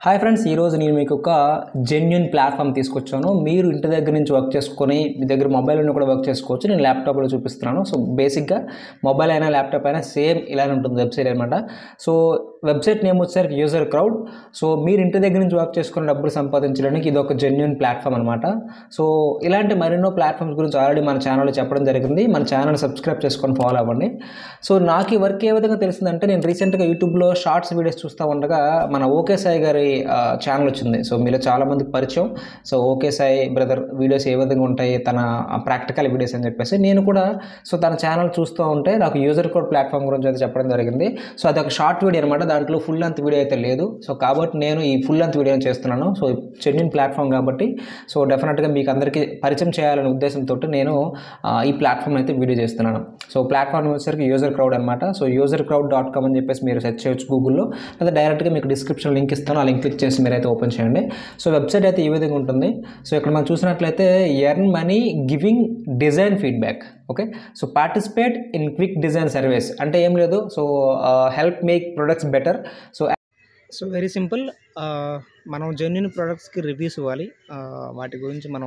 hi friends ఈరోజు నేను మీకు ఒక జెన్యున్ ప్లాట్ఫామ్ తీసుకొచ్చాను మీరు ఇంటి దగ్గర నుంచి వర్క్ చేసుకొని మీ దగ్గర మొబైల్ ఉన్న కూడా వర్క్ చేసుకోవచ్చు నేను ల్యాప్టాప్లో చూపిస్తున్నాను సో బేసిక్గా మొబైల్ అయినా ల్యాప్టాప్ అయినా సేమ్ ఇలానే ఉంటుంది వెబ్సైట్ అనమాట సో వెబ్సైట్ నేమ్ వచ్చేసరికి యూజర్ క్రౌడ్ సో మీరు ఇంటి దగ్గర నుంచి వర్క్ చేసుకుని డబ్బులు సంపాదించడానికి ఇది ఒక జెన్యున్ ప్లాట్ఫామ్ అనమాట సో ఇలాంటి మరెన్నో ప్లాట్ఫామ్స్ గురించి ఆల్రెడీ మన ఛానల్లో చెప్పడం జరిగింది మన ఛానల్ సబ్స్క్రైబ్ చేసుకొని ఫాలో అవ్వండి సో నాకు ఈ వర్క్ ఏ విధంగా తెలిసిందంటే నేను రీసెంట్గా యూట్యూబ్లో షార్ట్స్ వీడియోస్ చూస్తూ ఉండగా మన ఓకే సాయి గారి ఛానల్ వచ్చింది సో మీలో చాలామందికి పరిచయం so okay Sai brother videos ఏ విధంగా ఉంటాయి తన ప్రాక్టికల్ వీడియోస్ అని చెప్పేసి నేను కూడా సో తన ఛానల్ చూస్తూ ఉంటే నాకు యూజర్ కోడ్ ప్లాట్ఫామ్ గురించి అయితే చెప్పడం జరిగింది సో అది ఒక షార్ట్ వీడియో అనమాట దాంట్లో ఫుల్ లెంత్ వీడియో అయితే లేదు సో కాబట్టి నేను ఈ ఫుల్ లెంత్ వీడియోని చేస్తున్నాను సో జెన్యున్ ప్లాట్ఫామ్ కాబట్టి సో డెఫినెట్గా మీకు అందరికీ పరిచయం చేయాలనే ఉద్దేశంతో నేను ఆ, ఈ ప్లాట్ఫామ్ అయితే వీడియో చేస్తున్నాను సో ప్లాట్ఫామ్ వచ్చేసరికి యూజర్ క్రౌడ్ అనమాట so user crowd dot com అని చెప్పేసి మీరు సెర్చ్ చేయొచ్చు గూగుల్లో లేదా డైరెక్ట్గా మీకు డిస్క్రిప్షన్ లింక్ ఇస్తాను ఆ లింక్ క్లిక్ చేసి మీరైతే ఓపెన్ చేయండి సో వెబ్సైట్ అయితే ఈ విధంగా ఉంటుంది సో ఇక్కడ మనం చూసినట్లయితే earn money giving design feedback okay so participate in quick design service అంటే ఏం లేదు so help make products better so so very simple మనం జెన్యున్ ప్రోడక్ట్స్కి రివ్యూస్ ఇవ్వాలి ఆ, వాటి గురించి మనం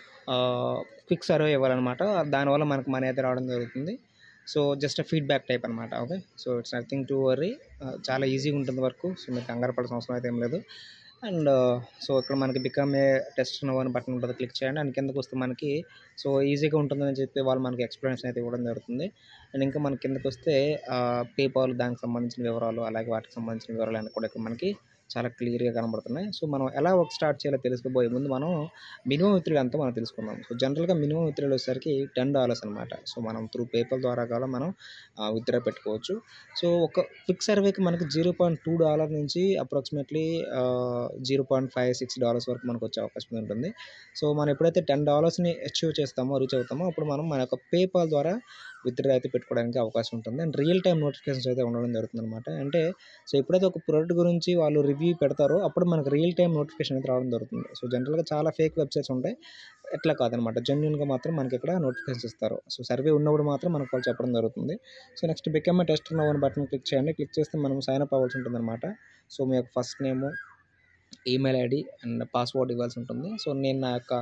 క్విక్ సర్వే ఇవ్వాలన్నమాట దానివల్ల మనకు మనీ అయితే రావడం జరుగుతుంది సో జస్ట్ ఫీడ్బ్యాక్ టైప్ అనమాట okay so it's nothing to worry చాలా ఈజీగా ఉంటుంది వర్క్ సో మీకు కంగారు పడాల్సిన అవసరం అయితే ఏం లేదు అండ్ సో ఇక్కడ మనకి బికమ్ ఏ టెస్ట్ అని బటన్ ఉంటుంది క్లిక్ చేయండి అండ్ కిందకు వస్తే మనకి సో ఈజీగా ఉంటుందని చెప్పి వాళ్ళు మనకి ఎక్స్ప్లెనేషన్ అయితే ఇవ్వడం జరుగుతుంది అండ్ ఇంకా మన కిందకు వస్తే పేపాల్ దానికి సంబంధించిన వివరాలు అలాగే వాటికి సంబంధించిన వివరాలు అన్నీ కూడా ఇక్కడ మనకి చాలా క్లియర్గా కనబడుతున్నాయి సో మనం ఎలా వర్క్ స్టార్ట్ చేయాలో తెలుసుకోబోయే ముందు మనం మినిమం విత్డ్రాల్ అంతా మనం తెలుసుకుందాం సో జనరల్గా మినిమం విత్డ్రాల్ వచ్చేసరికి టెన్ డాలర్స్ అనమాట సో మనం త్రూ పేపల్ ద్వారా కావాలి మనం విత్డ్రా పెట్టుకోవచ్చు సో ఒక ఫిక్స్ సర్వేకి మనకి జీరో పాయింట్ టూ డాలర్ నుంచి approximately zero point five six dollars వరకు మనకు వచ్చే అవకాశం ఉంటుంది సో మనం ఎప్పుడైతే టెన్ డాలర్స్ని అచీవ్ చేస్తామో రీచ్ అవుతామో అప్పుడు మనం మన యొక్క పేపాల్ ద్వారా విత్డ్రా అయితే పెట్టుకోవడానికి అవకాశం ఉంటుంది అండ్ రియల్ టైం నోటిఫికేషన్స్ అయితే ఉండడం జరుగుతుంది అనమాట అంటే సో ఎప్పుడైతే ఒక ప్రోడక్ట్ గురించి వాళ్ళు రివ్యూ పెడతారో అప్పుడు మనకు రియల్ టైం నోటిఫికేషన్ అయితే రావడం జరుగుతుంది సో జనరల్గా చాలా ఫేక్ వెబ్సైట్స్ ఉంటాయి ఎట్లా కాదనమాట జెన్యున్గా మాత్రం మనకి ఇక్కడ నోటిఫికేషన్స్ ఇస్తారు సో సర్వే ఉన్నప్పుడు మాత్రం మనకు వాళ్ళు చెప్పడం జరుగుతుంది so next become a test no అని బటన్ క్లిక్ చేయండి క్లిక్ చేస్తే మనం సైన్ అప్ అవ్వాల్సి ఉంటుంది అనమాట సో మీ యొక్క first name email ID and password ఇవ్వాల్సి ఉంటుంది సో నేను నా యొక్క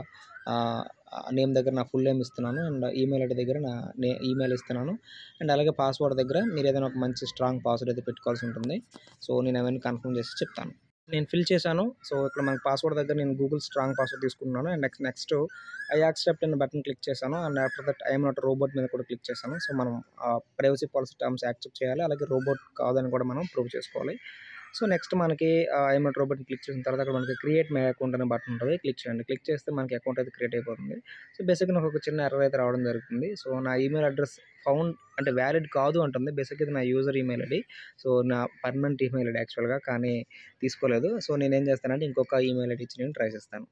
నేమ్ దగ్గర నా ఫుల్ నేమ్ ఇస్తున్నాను అండ్ ఈమెయిల్ ఐడి దగ్గర నా నే ఈమెయిల్ ఇస్తున్నాను అండ్ అలాగే పాస్వర్డ్ దగ్గర మీరు ఏదైనా ఒక మంచి స్ట్రాంగ్ పాస్వర్డ్ అయితే పెట్టుకోవాల్సి ఉంటుంది సో నేను అవన్నీ కన్ఫర్మ్ చేసి చెప్తాను నేను ఫిల్ చేశాను సో ఇక్కడ మనకి పాస్వర్డ్ దగ్గర నేను గూగుల్ స్ట్రాంగ్ పాస్వర్డ్ తీసుకున్నాను and next next I accept అనే బటన్ క్లిక్ చేశాను and after that I'm not robot మీద కూడా క్లిక్ చేశాను సో మనం ప్రైవసీ పాలసీ టర్మ్స్ యాక్సెప్ట్ చేయాలి అలాగే రోబోట్ కాదని కూడా మనం ప్రూవ్ చేసుకోవాలి సో నెక్స్ట్ మనకి ఐఎమ్ నాట్ రోబోట్ క్లిక్ చేసిన తర్వాత అక్కడ మనకి క్రియేట్ మై అకౌంట్ అనే బటన్ ఉంటుంది క్లిక్ చేయండి క్లిక్ చేస్తే మనకి అకౌంట్ అయితే క్రియేట్ అయిపోతుంది సో బేసిక్గా నాకు ఒక చిన్న ఎర్రర్ అయితే రావడం జరుగుతుంది సో నా ఈమెయిల్ అడ్రస్ ఫౌండ్ అంటే వ్యాలిడ్ కాదు అంటుంది బేసిక్గా ఇది నా యూజర్ ఈమెయిల్ ఐడి సో నా పర్మనెంట్ ఈమెయిల్ ఐడి యాక్చువల్గా కానీ తీసుకోలేదు సో నేను ఏం చేస్తానంటే ఇంకొక ఈమెయిల్ ఐడి ఇచ్చి నేను ట్రై చేస్తాను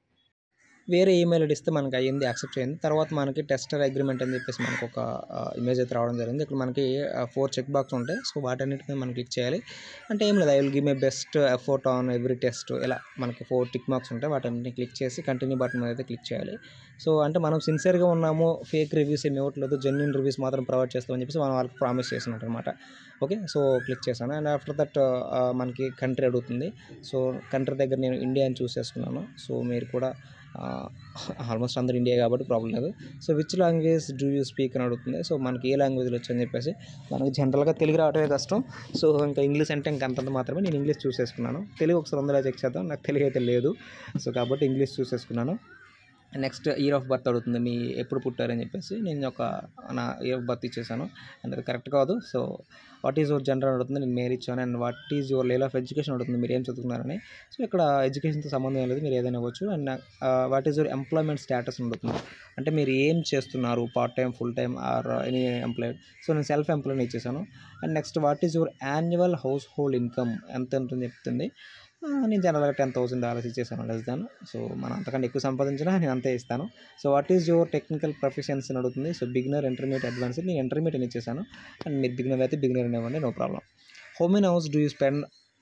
వేరే ఈమెయిల్ ఐడి ఇస్తే మనకి అయ్యింది యాక్సెప్ట్ చేయండి తర్వాత మనకి టెస్టర్ అగ్రిమెంట్ అని చెప్పేసి మనకు ఒక ఇమేజ్ అయితే రావడం జరిగింది ఇక్కడ మనకి ఫోర్ చెక్ బాక్స్ ఉంటాయి సో వాటన్నిటి మీద మనం క్లిక్ చేయాలి అంటే ఏం లేదు I will give my best effort on every test ఇలా మనకి ఫోర్ టిక్ మార్క్స్ ఉంటాయి వాటన్నిటిని క్లిక్ చేసి కంటిన్యూ బటన్ మీద అయితే క్లిక్ చేయాలి సో అంటే మనం సిన్సియర్గా ఉన్నాము ఫేక్ రివ్యూస్ ఏమి ఇవ్వట్లేదు జెన్యున్ రివ్యూస్ మాత్రం ప్రొవైడ్ చేస్తామని చెప్పేసి మనం వాళ్ళకి ప్రామిస్ చేసినట్టు అనమాట ఓకే సో క్లిక్ చేశాను అండ్ ఆఫ్టర్ దట్ మనకి కంట్రీ అడుగుతుంది సో కంట్రీ దగ్గర నేను ఇండియా అని చూస్ చేసుకున్నాను సో మీరు కూడా ఆల్మోస్ట్ అందరు ఇండియా కాబట్టి ప్రాబ్లం లేదు so which language do you speak అని అడుగుతుంది సో మనకి ఏ లాంగ్వేజ్లో వచ్చని చెప్పేసి మనకి జనరల్గా తెలుగు రావడమే కష్టం సో ఇంకా ఇంగ్లీష్ అంటే ఇంకా అంతంత మాత్రమే నేను ఇంగ్లీష్ చూస్ చేసుకున్నాను తెలుగు ఒకసారి వందలా చెక్ చేద్దాం నాకు తెలుగు అయితే లేదు సో కాబట్టి ఇంగ్లీష్ చూస్ చేసుకున్నాను నెక్స్ట్ ఇయర్ ఆఫ్ బర్త్ అడుగుతుంది మీ ఎప్పుడు పుట్టారని చెప్పేసి నేను ఒక నా ఇయర్ ఆఫ్ బర్త్ ఇచ్చేసాను అండ్ అది కరెక్ట్ కాదు so what is your gender అడుగుతుంది నేను మేరీ ఇచ్చాను and what is your level of education అడుగుతుంది మీరు ఏం చదువుతున్నారని సో ఇక్కడ ఎడ్యుకేషన్తో సంబంధం ఏం లేదు మీరు ఏదైనా ఇవ్వచ్చు and what is your employment status అడుగుతుంది అంటే మీరు ఏం చేస్తున్నారు part time full time or any employ so నేను సెల్ఫ్ ఎంప్లాయ్ని ఇచ్చేసాను and next what is your annual household income ఎంత ఉంటుంది చెప్తుంది ఆ, నేను జనరల్గా టెన్ థౌసండ్ డాలర్స్ ఇచ్చేసాను లెస్ దాన్ సో మనం అంతకంటే ఎక్కువ సంపాదించినా నేను అంతే ఇస్తాను so what is your technical professions అని అడుగుతుంది సో బిగినర్ ఇంటర్మీడియట్ అడ్వాన్స్ నేను ఇంటర్మీడియట్ అని ఇచ్చేసాను అండ్ మీరు బిగినర్ అయితే బిగినర్ అని ఇవ్వండి no problem how many hours do you spend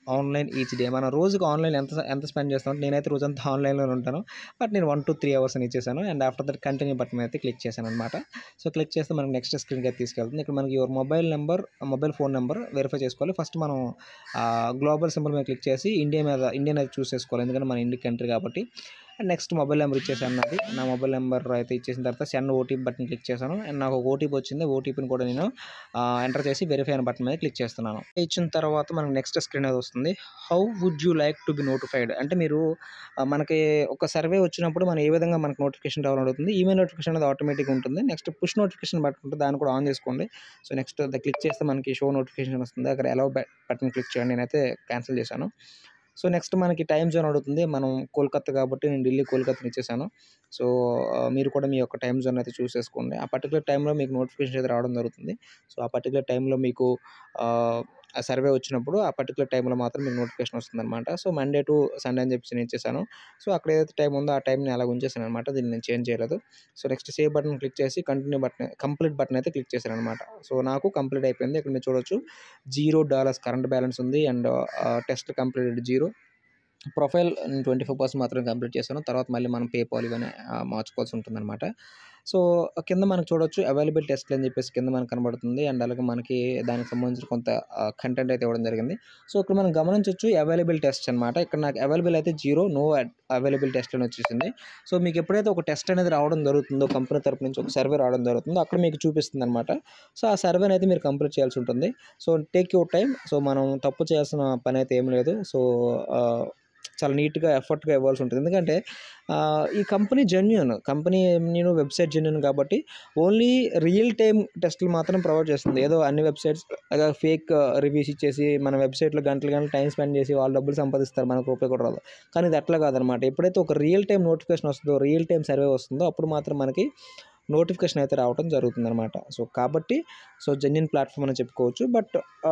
online each day మనం రోజుకి ఆన్లైన్ ఎంత ఎంత స్పెండ్ చేస్తాం నేనైతే రోజంతా ఆన్లైన్లోనే ఉంటాను బట్ నేను వన్ టు త్రీ అవర్స్ అని ఇచ్చేసాను and after that continue button అయితే క్లిక్ చేశాను అనమాట సో క్లిక్ చేస్తే మనకి నెక్స్ట్ స్క్రీన్కి అయితే తీసుకెళ్తుంది ఇక్కడ మనకి your mobile number mobile phone number verify చేసుకోవాలి ఫస్ట్ మనం గ్లోబల్ సింబల్ మీద క్లిక్ చేసి ఇండియా మీద ఇండియన్ అయితే చూస్ చేసుకోవాలి ఎందుకంటే మన ఇండియన్ కంట్రీ కాబట్టి అండ్ నెక్స్ట్ మొబైల్ నెంబర్ ఇచ్చేసాను నాది నా మొబైల్ నెంబర్ అయితే ఇచ్చేసిన తర్వాత సెండ్ ఓటీపీ బటన్ క్లిక్ చేశాను అండ్ నాకు ఒక ఓటీపీ వచ్చింది ఓటీపీని కూడా నేను ఎంటర్ చేసి వెరిఫై అనే బటన్ మీద క్లిక్ చేస్తున్నాను ఇచ్చిన తర్వాత మనకు నెక్స్ట్ స్క్రీన్ అది వస్తుంది how would you like to be notified అంటే మీరు ఆ, మనకి ఒక సర్వే వచ్చినప్పుడు మనం ఏ విధంగా మనకు నోటిఫికేషన్ రావాలని అడుగుతుంది ఈమెయిల్ నోటిఫికేషన్ అనేది ఆటోమేటిక్గా ఉంటుంది నెక్స్ట్ పుష్ నోటిఫికేషన్ బటన్ ఉంటుంది దాన్ని కూడా ఆన్ చేసుకోండి సో నెక్స్ట్ అది క్లిక్ చేస్తే మనకి షో నోటిఫికేషన్ వస్తుంది అక్కడ ఎలా బటన్ క్లిక్ చేయండి నేనైతే క్యాన్సిల్ చేశాను సో నెక్స్ట్ మనకి టైం జోన్ అడుగుతుంది మనం కోల్కత్తా కాబట్టి నేను ఢిల్లీ కోల్కత్తాని ఇచ్చేసాను సో ఆ, మీరు కూడా మీ యొక్క టైం జోన్ అయితే చూస్ చేసుకోండి ఆ పర్టికులర్ టైంలో మీకు నోటిఫికేషన్ అయితే రావడం జరుగుతుంది సో ఆ పర్టికులర్ టైంలో మీకు ఆ, ఆ సర్వే వచ్చినప్పుడు ఆ పర్టికులర్ టైంలో మాత్రం మీకు నోటిఫికేషన్ వస్తుంది అనమాట సో మండే టు సండే అని చెప్పి నేను ఇచ్చేసాను సో అక్కడ ఏదైతే టైం ఉందో ఆ టైం నేను అలా ఉంచేసాను అనమాట దీన్ని నేను చేంజ్ చేయలేదు so next save button click చేసి కంటిన్యూ బటన్ కంప్లీట్ బటన్ అయితే క్లిక్ చేశాను అనమాట సో నాకు కంప్లీట్ అయిపోయింది ఇక్కడ మీరు చూడొచ్చు జీరో డాలర్స్ కరెంట్ బ్యాలెన్స్ ఉంది and test completed zero profile twenty four percent మాత్రం కంప్లీట్ చేశాను తర్వాత మళ్ళీ మనం పేపాల్ ఇవన్నీ ఆ, మార్చుకోవాల్సి ఉంటుందన్నమాట సో కింద మనకు చూడొచ్చు అవైలబుల్ టెస్ట్లు అని చెప్పేసి కింద మనకు కనబడుతుంది అండ్ అలాగే మనకి దానికి సంబంధించిన కొంత కంటెంట్ అయితే ఇవ్వడం జరిగింది సో ఇక్కడ మనం గమనించవచ్చు అవైలబుల్ టెస్ట్ అనమాట ఇక్కడ నాకు అవైలబుల్ అయితే జీరో నో అవైలబుల్ టెస్ట్ అని వచ్చేసింది సో మీకు ఎప్పుడైతే ఒక టెస్ట్ అనేది రావడం జరుగుతుందో కంపెనీ తరపు నుంచి ఒక సర్వే రావడం జరుగుతుందో అక్కడ మీకు చూపిస్తుంది అనమాట సో ఆ సర్వేని అయితే మీరు కంప్లీట్ చేయాల్సి ఉంటుంది so take your time so మనం తప్పు చేయాల్సిన పని అయితే ఏం లేదు సో ఆ, చాలా నీట్గా ఎఫర్ట్గా ఇవ్వాల్సి ఉంటుంది ఎందుకంటే ఆ, ఈ కంపెనీ జెన్యున్ కంపెనీ నేను వెబ్సైట్ జెన్యున్ కాబట్టి ఓన్లీ రియల్ టైం టెస్ట్లు మాత్రం ప్రొవైడ్ చేస్తుంది ఏదో అన్ని వెబ్సైట్స్ ఫేక్ రివ్యూస్ ఇచ్చేసి మన వెబ్సైట్లో గంటలు గంటలు టైం స్పెండ్ చేసి వాళ్ళు డబ్బులు సంపాదిస్తారు మనకు రూపాయి కూడా రాదు కానీ ఇది అట్లా కాదనమాట ఎప్పుడైతే ఒక రియల్ టైం నోటిఫికేషన్ వస్తుందో రియల్ టైం సర్వే వస్తుందో అప్పుడు మాత్రం మనకి నోటిఫికేషన్ అయితే రావడం జరుగుతుంది అనమాట సో కాబట్టి సో జెన్యున్ ప్లాట్ఫామ్ అని చెప్పుకోవచ్చు బట్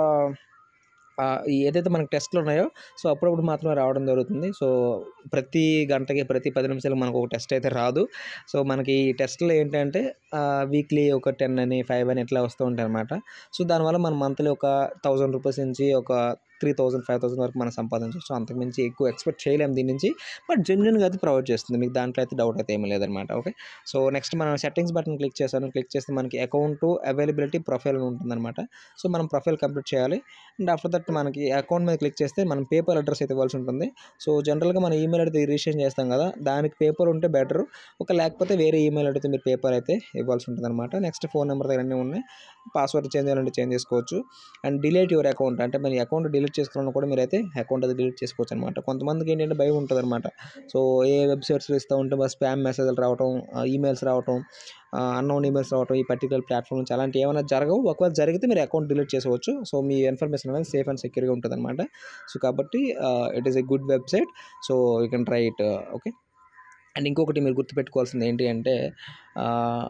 ఏదైతే మనకి టెస్ట్లు ఉన్నాయో సో అప్పుడప్పుడు మాత్రమే రావడం జరుగుతుంది సో ప్రతి గంటకి ప్రతి పది నిమిషాలకు మనకు ఒక టెస్ట్ అయితే రాదు సో మనకి ఈ టెస్ట్లు ఏంటంటే వీక్లీ ఒక టెన్ అని ఫైవ్ అని ఇట్లా వస్తూ ఉంటాయి అనమాట సో దానివల్ల మనం మంత్లీ ఒక థౌజండ్ రూపీస్ నుంచి ఒక త్రీ థౌసండ్ ఫైవ్ థౌసండ్ వరకు మనం సంపాదించవచ్చు అంతకుమించి ఎక్కువ ఎక్స్పెక్ట్ చేయలేము దీని నుంచి బట్ జెన్యున్గా అయితే ప్రొవైడ్ చేస్తుంది మీకు దాంట్లో అయితే డౌట్ అయితే ఏమీ లేదనమాట ఓకే సో నెక్స్ట్ మనం సెట్టింగ్స్ బటన్ క్లిక్ చేశాను క్లిక్ చేస్తే మనకి అకౌంట్ అవైలబిలిటీ ప్రొఫైల్ ఉంటుందన్నమాట సో మనం ప్రొఫైల్ కంప్లీట్ చేయాలి అండ్ ఆఫ్టర్ దట్ మనకి అకౌంట్ మీద క్లిక్ చేస్తే మనం పేపర్ అడ్రస్ అయితే ఇవ్వాల్సి ఉంటుంది సో జనరల్గా మన ఈమెయిల్ అయితే రిజిస్ట్రేషన్ చేస్తాం కదా దానికి పేపర్ ఉంటే బెటర్ ఒక లేకపోతే వేరే ఈమెయిల్ అయితే మీరు పేపర్ అయితే ఇవ్వాల్సి ఉంటుంది అనమాట నెక్స్ట్ ఫోన్ నెంబర్ దగ్గర అన్నీ ఉన్నాయి పాస్వర్డ్ చేంజ్ చేయాలంటే చేంజ్ చేసుకోవచ్చు అండ్ డిలీట్ యువర్ అకౌంట్ అంటే మరి అకౌంట్ డిలీట్ చేసుకోవాలన్నా కూడా మీరు అయితే అకౌంట్ అది డిలీట్ చేసుకోవచ్చు అనమాట కొంతమందికి ఏంటంటే భయం ఉంటుంది అనమాట సో ఏ వెబ్సైట్స్లో ఇస్తూ ఉంటే బస్ స్పామ్ మెసేజ్లు రావటం ఈమెయిల్స్ రావటం అన్నోన్ ఈమెయిల్స్ రావటం ఈ పర్టికులర్ ప్లాట్ఫామ్ నుంచి అలాంటి ఏమైనా జరగవు ఒకవేళ జరిగితే మీరు అకౌంట్ డిలీట్ చేసుకోవచ్చు సో మీ ఇన్ఫర్మేషన్ అనేది సేఫ్ అండ్ సెక్యూర్గా ఉంటుంది అనమాట సో కాబట్టి it is a good website so you can try it okay and ఇంకొకటి మీరు గుర్తుపెట్టుకోవాల్సింది ఏంటి అంటే ఆ,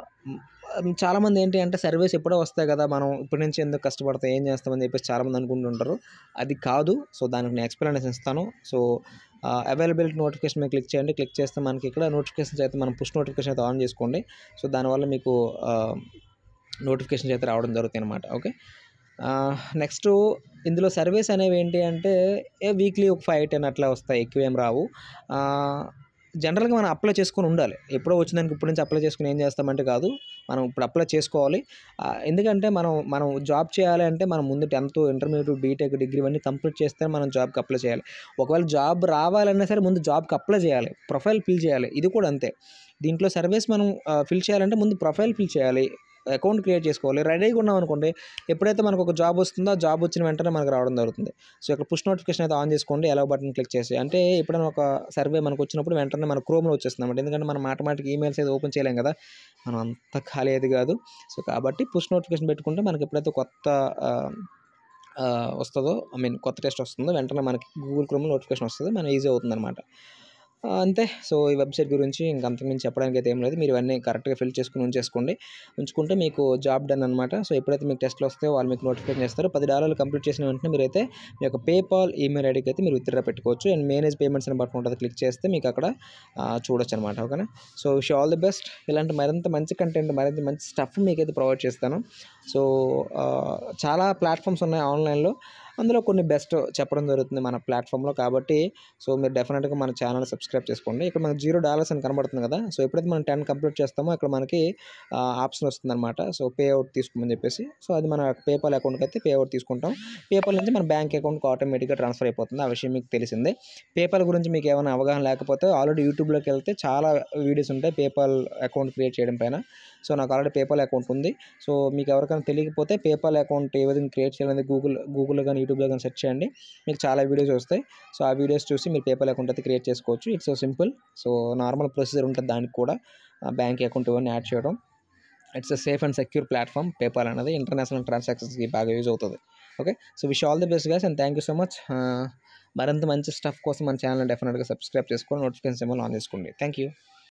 మ్, చాలామంది ఏంటి అంటే సర్వీస్ ఎప్పుడో వస్తాయి కదా మనం ఇప్పటి నుంచి ఎందుకు కష్టపడతాం ఏం చేస్తామని చెప్పేసి చాలామంది అనుకుంటుంటారు అది కాదు సో దానికి నేను ఎక్స్ప్లెనేషన్ ఇస్తాను సో అవైలబిలిటీ నోటిఫికేషన్ మీద క్లిక్ చేయండి క్లిక్ చేస్తే మనకి ఇక్కడ నోటిఫికేషన్స్ అయితే మనం పుష్ నోటిఫికేషన్ అయితే ఆన్ చేసుకోండి సో దానివల్ల మీకు నోటిఫికేషన్స్ అయితే రావడం జరుగుతాయి అనమాట ఓకే నెక్స్ట్ ఇందులో సర్వీస్ అనేవి ఏంటి అంటే ఏ వీక్లీ ఒక ఫైవ్ టెన్ అట్లా వస్తాయి ఎక్కువ ఏం రావు ఆ, జనరల్గా మనం అప్లై చేసుకొని ఉండాలి ఎప్పుడో వచ్చిందానికి ఇప్పటి నుంచి అప్లై చేసుకుని ఏం చేస్తామంటే కాదు మనం ఇప్పుడు అప్లై చేసుకోవాలి ఆ, ఎందుకంటే మనం మనం జాబ్ చేయాలి అంటే మనం ముందు టెన్త్ ఇంటర్మీడియట్ బీటెక్ డిగ్రీ ఇవన్నీ కంప్లీట్ చేస్తే మనం జాబ్కి అప్లై చేయాలి ఒకవేళ జాబ్ రావాలన్నా సరే ముందు జాబ్కి అప్లై చేయాలి ప్రొఫైల్ ఫిల్ చేయాలి ఇది కూడా అంతే దీంట్లో సర్వీస్ మనం ఫిల్ చేయాలంటే ముందు ప్రొఫైల్ ఫిల్ చేయాలి అకౌంట్ క్రియేట్ చేసుకోవాలి రెడీగా ఉన్నాం అనుకోండి ఎప్పుడైతే మనకు ఒక జాబ్ వస్తుందో ఆ జాబ్ వచ్చిన వెంటనే మనకు రావడం జరుగుతుంది సో ఇక్కడ పుష్ నోటిఫికేషన్ అయితే ఆన్ చేసుకోండి ఎలా బటన్ క్లిక్ చేసి అంటే ఎప్పుడైనా ఒక సర్వే మనకు వచ్చినప్పుడు వెంటనే మన క్రోమ్లో వచ్చేస్తుంది అన్నమాట ఎందుకంటే మనం మాటమాటికి ఈమెయిల్స్ అయితే ఓపెన్ చేయలేం కదా మనం అంత ఖాళీ అయితే కాదు సో కాబట్టి పుష్ నోటిఫికేషన్ పెట్టుకుంటే మనకి ఎప్పుడైతే కొత్త ఆ, ఆ, వస్తుందో ఐ మీన్ కొత్త టెస్ట్ వస్తుందో వెంటనే మనకి గూగుల్ క్రోమ్లో నోటిఫికేషన్ వస్తుంది మన ఈజీ అవుతుంది అనమాట అంతే సో ఈ వెబ్సైట్ గురించి ఇంక అంతకుమించి చెప్పడానికి అయితే ఏం లేదు మీరు ఇవన్నీ కరెక్ట్గా ఫిల్ చేసుకుని ఉంచేసుకోండి ఉంచుకుంటే మీకు జాబ్ డన్ అనమాట సో ఎప్పుడైతే మీకు టెస్ట్లు వస్తాయో వాళ్ళు మీకు నోటిఫికేషన్ చేస్తారు పది డాలర్లు కంప్లీట్ చేసిన వెంటనే మీరైతే మీ యొక్క పేపాల్ ఈమెయిల్ ఐడికి అయితే మీరు విత్డ్రా పెట్టుకోవచ్చు అండ్ మేనేజ్ పేమెంట్స్ అని బటన్ ఉంటుంది క్లిక్ చేస్తే మీకు అక్కడ ఆ, చూడొచ్చు అనమాట ఓకేనా so wish all the best ఇలాంటి మరింత మంచి కంటెంట్ మరింత మంచి స్టఫ్ మీకైతే ప్రొవైడ్ చేస్తాను సో ఆ, చాలా ప్లాట్ఫామ్స్ ఉన్నాయి ఆన్లైన్లో అందులో కొన్ని బెస్ట్ చెప్పడం జరుగుతుంది మన ప్లాట్ఫామ్లో కాబట్టి సో మీరు డెఫినెట్గా మన ఛానల్ సబ్స్క్రైబ్ చేసుకోండి ఇక్కడ మనకి జీరో డాలర్స్ అని కనబడుతుంది కదా సో ఎప్పుడైతే మనం టెన్ కంప్లీట్ చేస్తామో ఇక్కడ మనకి ఆప్షన్ వస్తుంది అనమాట సో పే అవుట్ తీసుకోమని చెప్పేసి సో అది మన పేపాల్ అకౌంట్కి అయితే పే అవుట్ తీసుకుంటాం పేపాల్ నుంచి మన బ్యాంక్ అకౌంట్కి ఆటోమేటిక్గా ట్రాన్స్ఫర్ అయిపోతుంది ఆ విషయం మీకు తెలిసిందే పేపాల్ గురించి మీకు ఏమైనా అవగాహన లేకపోతే ఆల్రెడీ యూట్యూబ్లోకి వెళ్తే చాలా వీడియోస్ ఉంటాయి పేపాల్ అకౌంట్ క్రియేట్ చేయడం పైన సో నాకు ఆల్రెడీ పేపాల్ అకౌంట్ ఉంది సో మీకు ఎవరికైనా తెలియకపోతే పేపాల్ అకౌంట్ ఏ విధంగా క్రియేట్ చేయాలనేది గూగుల్ గూగుల్లో కానీ యూట్యూబ్లో కానీ సెర్చ్ చేయండి మీకు చాలా వీడియోస్ వస్తాయి సో ఆ వీడియోస్ చూసి మీరు పేపాల్ అకౌంట్ అయితే క్రియేట్ చేసుకోవచ్చు it's so simple so normal procedure ఉంటుంది దానికి కూడా బ్యాంక్ అకౌంట్ ఇవన్నీ యాడ్ చేయడం it's a safe and secure platform PayPal అనేది ఇంటర్నేషనల్ ట్రాన్సాక్షన్స్కి బాగా యూజ్ అవుతుంది okay so wish all the best guys and thank you so much మరింత మంచి స్టఫ్ కోసం మన ఛానల్ డెఫినెట్గా సబ్స్క్రైబ్ చేసుకొని నోటిఫికేషన్ సింబల్ ఆన్ చేసుకోండి థ్యాంక్ యూ